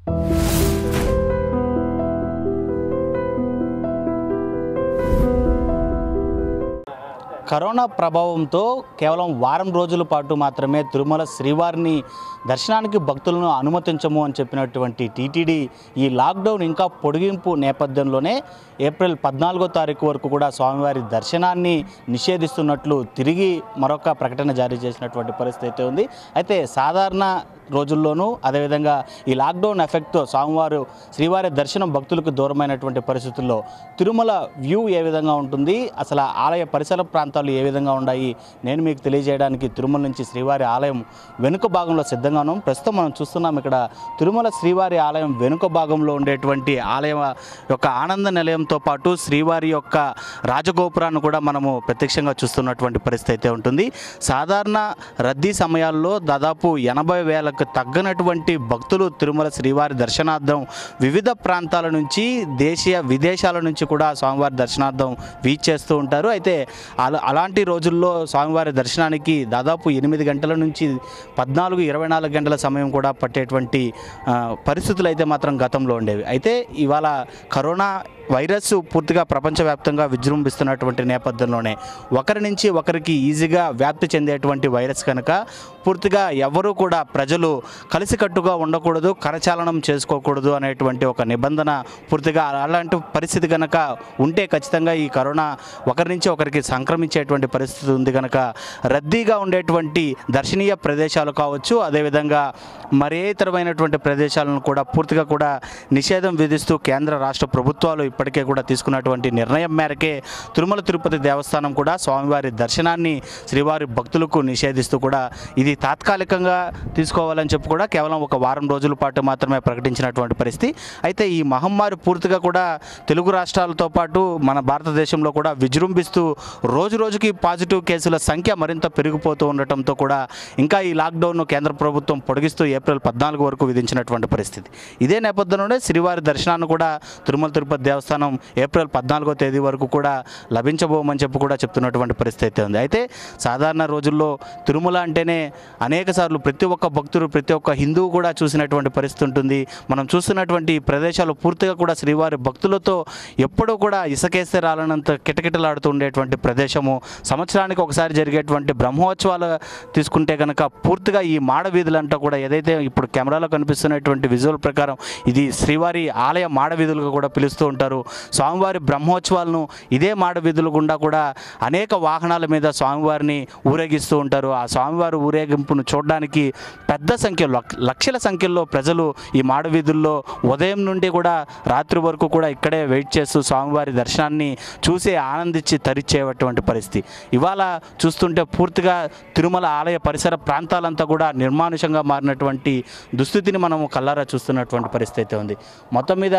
corona ప్రభావంతో కేవలం వారం రోజుల పాటు మాత్రమే తిరుమల శ్రీవారిని దర్శనానికి భక్తులను అనుమతించము అని చెప్పినటువంటి టీటీడీ ఈ లాక్డౌన్ ఇంకా పొడిగింపు నేపథ్యంలోనే ఏప్రిల్ పద్నాలుగో తారీఖు వరకు కూడా స్వామివారి దర్శనాన్ని నిషేధిస్తున్నట్లు తిరిగి మరొక ప్రకటన జారీ చేసినటువంటి పరిస్థితి అయితే ఉంది అయితే సాధారణ రోజుల్లోనూ అదేవిధంగా ఈ లాక్డౌన్ ఎఫెక్ట్తో స్వామివారు శ్రీవారి దర్శనం భక్తులకు దూరమైనటువంటి పరిస్థితుల్లో తిరుమల వ్యూ ఏ విధంగా ఉంటుంది అసలు ఆ ఆలయ పరిసర ప్రాంతాలు ఏ విధంగా ఉన్నాయి నేను మీకు తెలియజేయడానికి తిరుమల నుంచి శ్రీవారి ఆలయం వెనుక భాగంలో సిద్ధంగా ఉన్నాం ప్రస్తుతం మనం చూస్తున్నాం ఇక్కడ తిరుమల శ్రీవారి ఆలయం వెనుక భాగంలో ఉండేటువంటి ఆలయం యొక్క ఆనంద నిలయంతో పాటు శ్రీవారి యొక్క రాజగోపురాన్ని కూడా మనము ప్రత్యక్షంగా చూస్తున్నటువంటి పరిస్థితి అయితే ఉంటుంది సాధారణ రద్దీ సమయాల్లో దాదాపు ఎనభై వేలకు తగ్గనటువంటి భక్తులు తిరుమల శ్రీవారి దర్శనార్థం వివిధ ప్రాంతాల నుంచి దేశీయ విదేశాల నుంచి కూడా స్వామివారి దర్శనార్థం వీచ్ చేస్తూ ఉంటారు అయితే అలా అలాంటి రోజుల్లో స్వామివారి దర్శనానికి దాదాపు ఎనిమిది గంటల నుంచి పద్నాలుగు ఇరవై నాలుగు గంటల సమయం కూడా పట్టేటువంటి ఆ, పరిస్థితులు అయితే మాత్రం గతంలో ఉండేవి అయితే ఇవాళ కరోనా వైరస్ పూర్తిగా ప్రపంచవ్యాప్తంగా విజృంభిస్తున్నటువంటి నేపథ్యంలోనే ఒకరి నుంచి ఒకరికి ఈజీగా వ్యాప్తి చెందేటువంటి వైరస్ కనుక పూర్తిగా ఎవరూ కూడా ప్రజలు కలిసికట్టుగా ఉండకూడదు కరచాలనం చేసుకోకూడదు అనేటువంటి ఒక నిబంధన పూర్తిగా అలాంటి పరిస్థితి కనుక ఉంటే ఖచ్చితంగా ఈ కరోనా ఒకరి నుంచి ఒకరికి సంక్రమించేటువంటి పరిస్థితి ఉంది కనుక రద్దీగా ఉండేటువంటి దర్శనీయ ప్రదేశాలు కావచ్చు అదేవిధంగా మరే ఇతరమైనటువంటి ప్రదేశాలను కూడా పూర్తిగా కూడా నిషేధం విధిస్తూ కేంద్ర రాష్ట్ర ప్రభుత్వాలు ఇప్పటికే కూడా తీసుకున్నటువంటి నిర్ణయం మేరకే తిరుమల తిరుపతి దేవస్థానం కూడా స్వామివారి దర్శనాన్ని శ్రీవారి భక్తులకు నిషేధిస్తూ కూడా ఇది తాత్కాలికంగా తీసుకోవాలని చెప్పి కూడా కేవలం ఒక వారం రోజుల పాటు మాత్రమే ప్రకటించినటువంటి పరిస్థితి అయితే ఈ మహమ్మారి పూర్తిగా కూడా తెలుగు రాష్ట్రాలతో పాటు మన భారతదేశంలో కూడా విజృంభిస్తూ రోజు రోజుకి పాజిటివ్ కేసుల సంఖ్య మరింత పెరిగిపోతూ ఉండటంతో కూడా ఇంకా ఈ లాక్డౌన్ను కేంద్ర ప్రభుత్వం పొడిగిస్తూ ఏప్రిల్ పద్నాలుగు వరకు విధించినటువంటి పరిస్థితి ఇదే నేపథ్యంలోనే శ్రీవారి దర్శనాన్ని కూడా తిరుమల తిరుపతి దేవస్థానం ఏప్రిల్ పద్నాలుగో తేదీ వరకు కూడా లభించబోమని చెప్పి కూడా చెప్తున్నటువంటి పరిస్థితి అయితే ఉంది అయితే సాధారణ రోజుల్లో తిరుమల అంటేనే అనేక సార్లు ప్రతి ఒక్క భక్తుడు ప్రతి ఒక్క హిందువు కూడా చూసినటువంటి పరిస్థితి ఉంటుంది మనం చూస్తున్నటువంటి ఈ ప్రదేశాలు పూర్తిగా కూడా శ్రీవారి భక్తులతో ఎప్పుడూ కూడా ఇసకేస్తే రాలనంత కిటకిటలాడుతూ ఉండేటువంటి ప్రదేశము సంవత్సరానికి ఒకసారి జరిగేటువంటి బ్రహ్మోత్సవాలు తీసుకుంటే కనుక పూర్తిగా ఈ మాడ వీధులంతా కూడా ఏదైతే ఇప్పుడు కెమెరాలో కనిపిస్తున్నటువంటి విజువల్ ప్రకారం ఇది శ్రీవారి ఆలయ మాడ వీధులుగా కూడా పిలుస్తూ ఉంటారు స్వామివారి బ్రహ్మోత్సవాలను ఇదే మాడ వీధుల గుండా కూడా అనేక వాహనాల మీద స్వామివారిని ఊరేగిస్తూ ఉంటారు ఆ స్వామివారి ఊరేగింపును చూడడానికి పెద్ద సంఖ్యలో లక్- లక్షల సంఖ్యలో ప్రజలు ఈ మాడ వీధుల్లో ఉదయం నుండి కూడా రాత్రి వరకు కూడా ఇక్కడే వెయిట్ చేస్తూ స్వామివారి దర్శనాన్ని చూసి ఆనందించి తరిచేటువంటి పరిస్థితి ఇవాళ చూస్తుంటే పూర్తిగా తిరుమల ఆలయ పరిసర ప్రాంతాలంతా కూడా నిర్మానుషంగా మారినటువంటి దుస్థితిని మనము కల్లారా చూస్తున్నటువంటి పరిస్థితి అయితే ఉంది మొత్తం మీద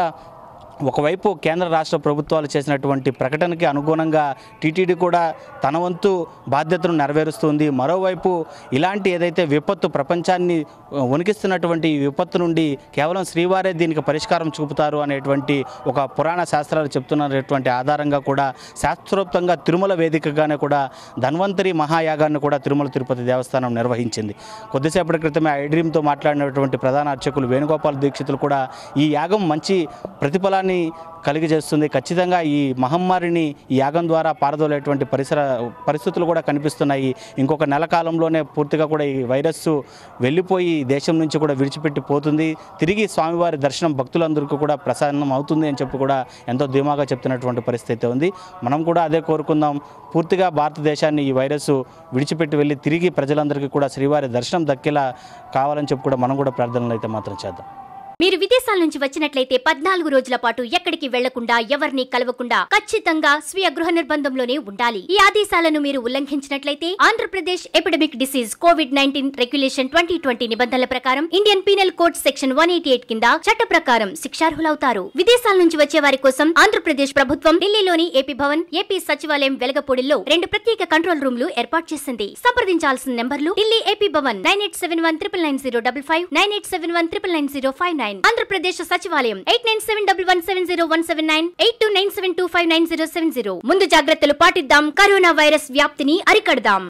ఒకవైపు కేంద్ర రాష్ట్ర ప్రభుత్వాలు చేసినటువంటి ప్రకటనకి అనుగుణంగా టీటీడీ కూడా తన వంతు బాధ్యతను నెరవేరుస్తుంది మరోవైపు ఇలాంటి ఏదైతే విపత్తు ప్రపంచాన్ని ఆ, వణికిస్తున్నటువంటి ఈ విపత్తు నుండి కేవలం శ్రీవారే దీనికి పరిష్కారం చూపుతారు అనేటువంటి ఒక పురాణ శాస్త్రాలు చెప్తున్నటువంటి ఆధారంగా కూడా శాస్త్రోక్తంగా తిరుమల వేదికగానే కూడా ధన్వంతరి మహాయాగాన్ని కూడా తిరుమల తిరుపతి దేవస్థానం నిర్వహించింది కొద్దిసేపటి క్రితమే ఐడ్రీమ్తో మాట్లాడినటువంటి ప్రధాన అర్చకులు వేణుగోపాల్ దీక్షితులు కూడా ఈ యాగం మంచి ప్రతిఫలాన్ని కలిగజేస్తుంది ఖచ్చితంగా ఈ మహమ్మారిని ఈ యాగం ద్వారా పారదోలేటువంటి పరిసర పరిస్థితులు కూడా కనిపిస్తున్నాయి ఇంకొక నెల కాలంలోనే పూర్తిగా కూడా ఈ వైరస్ వెళ్ళిపోయి దేశం నుంచి కూడా విడిచిపెట్టి పోతుంది తిరిగి స్వామివారి దర్శనం భక్తులందరికీ కూడా ప్రసన్నం అవుతుంది అని చెప్పి కూడా ఎంతో ధీమాగా చెప్తున్నటువంటి పరిస్థితి అయితే ఉంది మనం కూడా అదే కోరుకుందాం పూర్తిగా భారతదేశాన్ని ఈ వైరస్ విడిచిపెట్టి వెళ్ళి తిరిగి ప్రజలందరికీ కూడా శ్రీవారి దర్శనం దక్కేలా కావాలని చెప్పి కూడా మనం కూడా ప్రార్థనలు అయితే మాత్రం చేద్దాం మీరు విదేశాల నుంచి వచ్చినట్లయితే పద్నాలుగు రోజుల పాటు ఎక్కడికి వెళ్లకుండా ఎవరిని కలవకుండా ఖచ్చితంగా స్వీయ గృహ నిర్బంధంలోనే ఉండాలి ఈ ఆదేశాలను మీరు ఉల్లంఘించినట్లయితే Andhra Pradesh epidemic disease covid nineteen regulation twenty twenty నిబంధనల ప్రకారం Indian penal code section one eighty eight కింద చట్ట ప్రకారం శిక్షార్హులవుతారు విదేశాల నుంచి వచ్చే వారి కోసం ఆంధ్రప్రదేశ్ ప్రభుత్వం ఢిల్లీలోని ఏపీ భవన్ ఏపీ సచివాలయం వెలగపూడిలో రెండు ప్రత్యేక కంట్రోల్ రూమ్లు ఏర్పాటు చేసింది సంప్రదించాల్సిన నెంబర్లు Delhi AP Bhavan nine eight seven one triple nine zero double five nine eight seven one triple nine zero five nine Andhra Pradesh సచివాలయం eight nine seven double one seven zero one seven nine eight two nine seven two five nine zero seven zero ముందు జాగ్రత్తలు పాటిద్దాం corona virus వ్యాప్తిని అరికడదాం